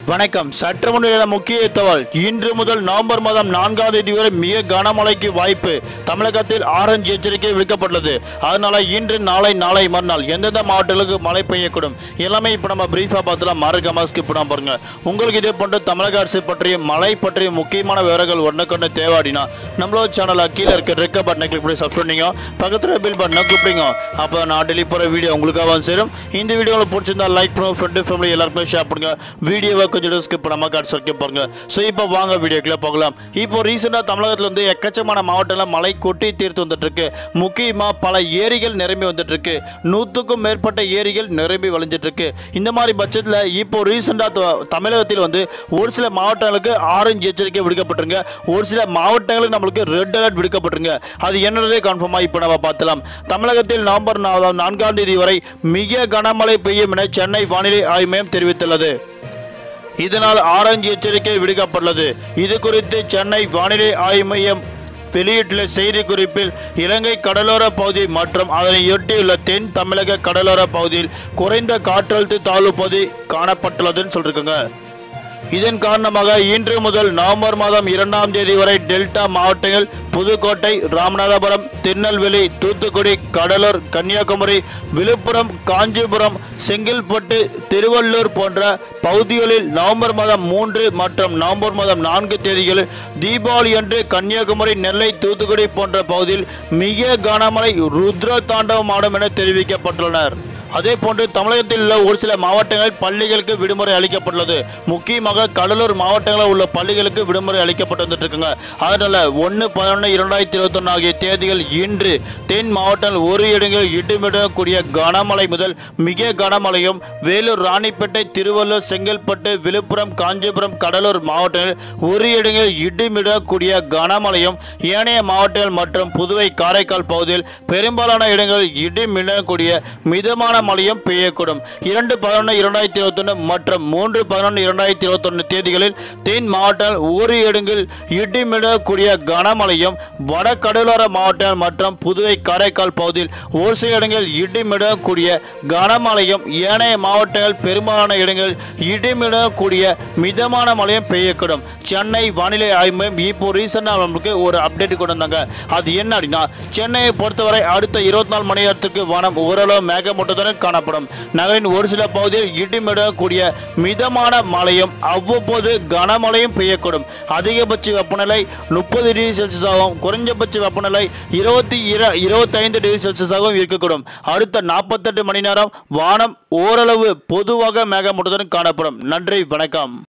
வணக்கம் சற்று முன்னிலை முக்கிய தகவல் இன்று முதல் நவம்பர் மாதம் நான்காம் தேதி வரை மிக கனமழைக்கு வாய்ப்பு தமிழகத்தில் ஆரஞ்சு எச்சரிக்கை விடுக்கப்பட்டுள்ளது அதனால இன்று நாளை நாளை மறுநாள் எந்தெந்த மாவட்டங்களுக்கு மழை பெய்யக்கூடும் எல்லாமே இப்போ நம்ம பிரீஃபாக பார்த்துலாம் மறக்காம ஸ்கிப் பண்ணாம பாருங்க உங்களுக்கு இதே போன்ற தமிழக அரசு பற்றிய மழை பற்றிய முக்கியமான விவரங்கள் ஒன்றுக்கொன்று தேவாடினா நம்மளோட சேனலை கீழே இருக்க ரெக்க பட்டனை கிளிக் பண்ணி சப்ஸ்கிரைப் பண்ணிங்க பக்கத்தில் பில் பட்டனை கூப்பிடுங்க அப்போ நான் டெலி போகிற வீடியோ உங்களுக்காக வந்து சேரும் இந்த வீடியோவில் பிடிச்சிருந்தா லைக் பண்ணுங்க ஃப்ரெண்டு ஃபேமிலி எல்லாருக்குமே ஷேர் பண்ணுங்க வீடியோவை கொஞ்சம் ஸ்கிப் பண்ணாமல் கடைசி வரைக்கும் பாருங்க ஸோ இப்போ வாங்க வீடியோக்குள்ள போகலாம் இப்போ ரீசெண்டாக தமிழகத்தில் வந்து எக்கச்சக்கமான மாவட்டங்களில் மழை கொட்டி தீர்த்து வந்துட்டு இருக்கு முக்கியமாக பல ஏரிகள் நிரம்பி வந்துட்டு இருக்கு நூற்றுக்கும் மேற்பட்ட ஏரிகள் நிரம்பி வழிஞ்சிட்டு இருக்கு இந்த மாதிரி பட்சத்தில் இப்போ ரீசெண்டாக தமிழகத்தில் வந்து ஒரு சில மாவட்டங்களுக்கு ஆரஞ்சு எச்சரிக்கை விடுக்கப்பட்டிருங்க ஒரு சில மாவட்டங்களுக்கு நம்மளுக்கு ரெட் அலர்ட் விடுக்கப்பட்டிருங்க அது என்னன்றதே கன்ஃபார்மாக இப்போ நம்ம பார்த்தலாம் தமிழகத்தில் நவம்பர் நா- நான்காம் தேதி வரை மிக கனமழை பெய்யும் என சென்னை வானிலை ஆய்வு மையம் தெரிவித்துள்ளது இதனால் ஆரஞ்சு எச்சரிக்கை விடுக்கப்பட்டுள்ளது இது குறித்து சென்னை வானிலை ஆய்வு மையம் வெளியிட்டுள்ள செய்திக்குறிப்பில் இலங்கை கடலோர பகுதி மற்றும் அதனையொட்டியுள்ள தென் தமிழக கடலோர பகுதியில் குறைந்த காற்றழுத்த தாழ்வு பகுதி காணப்பட்டுள்ளதுன்னு சொல்லியிருக்காங்க இதன் காரணமாக இன்று முதல் நவம்பர் மாதம் இரண்டாம் தேதி வரை டெல்டா மாவட்டங்கள் புதுக்கோட்டை ராமநாதபுரம் திருநெல்வேலி தூத்துக்குடி கடலூர் கன்னியாகுமரி விழுப்புரம் காஞ்சிபுரம் செங்கல்பட்டு திருவள்ளூர் போன்ற பகுதிகளில் நவம்பர் மாதம் மூன்று மற்றும் நவம்பர் மாதம் நான்கு தேதிகளில் தீபாவளி அன்று கன்னியாகுமரி நெல்லை தூத்துக்குடி போன்ற பகுதியில் மிக கனமழை ருத்ர தாண்டவம் ஆடும் என தெரிவிக்கப்பட்டுள்ளனர் அதே போன்று தமிழகத்தில் உள்ள ஒரு சில மாவட்டங்களில் பள்ளிகளுக்கு விடுமுறை அளிக்கப்பட்டுள்ளது முக்கியமாக கடலூர் மாவட்டங்களில் உள்ள பள்ளிகளுக்கு விடுமுறை அளிக்கப்பட்டு வந்துட்டு இருக்குங்க அதனால ஒன்று பதினொன்று இரண்டாயிரத்தி இருபத்தொன்று ஆகிய தேதிகள் இன்று தென் மாவட்டங்கள் ஒரு இடங்களில் இடிமிடக்கூடிய கனமழை முதல் மிக கனமழையும் வேலூர் ராணிப்பேட்டை திருவள்ளூர் செங்கல்பட்டு விழுப்புரம் காஞ்சிபுரம் கடலூர் மாவட்டங்களில் ஒரு இடங்களில் இடிமிடக்கூடிய கனமழையும் ஏனைய மாவட்டங்கள் மற்றும் புதுவை காரைக்கால் பகுதியில் பெரும்பாலான இடங்களில் இடிமிடக்கூடிய மிதமான மழையும் பெய்யக்கூடும் இரண்டு பதினொன்று இரண்டாயிரத்தி இருபத்தொன்று மற்றும் மூன்று பதினொன்று இரண்டாயிரத்தி இருபத்தொன்று தேதிகளில் தென் மாவட்டங்கள் ஒரு இடங்களில் இடிமிடக்கூடிய கனமழையும் வட கடலோர மாவட்டங்கள் மற்றும் புதுவை காரைக்கால் பகுதியில் ஒரு சில இடங்களில் இடிமிடக்கூடிய கனமழையும் ஏனைய மாவட்டங்கள் பெரும்பாலான இடங்களில் இடிமிடக்கூடிய மிதமான மழையும் பெய்யக்கூடும் சென்னை வானிலை ஆய்வு மையம் இப்போ ரீசெண்டாக நம்மளுக்கு ஒரு அப்டேட் கொண்டு வந்தாங்க அது என்ன அப்படின்னா சென்னையை பொறுத்தவரை அடுத்த இருபத்தி நாலு மணி நேரத்துக்கு வானம் ஓரளவு மேகமூட்டத்துடன் காணப்படும் நகரின் ஒரு சில பகுதியில் இடிமிடக்கூடிய மிதமான மழையும் அவ்வப்போது கனமழையும் பெய்யக்கூடும் அதிகபட்ச வெப்பநிலை முப்பது டிகிரி செல்சியஸாகவும் குறைஞ்சபட்ச வெப்பநிலை இருபத்தி இர இருபத்தைந்து டிகிரி செல்சியஸாகவும் இருக்கக்கூடும் அடுத்த நாற்பத்தெட்டு மணி நேரம் வானம் ஓரளவு பொதுவாக மேகமூட்டத்துடன் காணப்படும் நன்றி வணக்கம்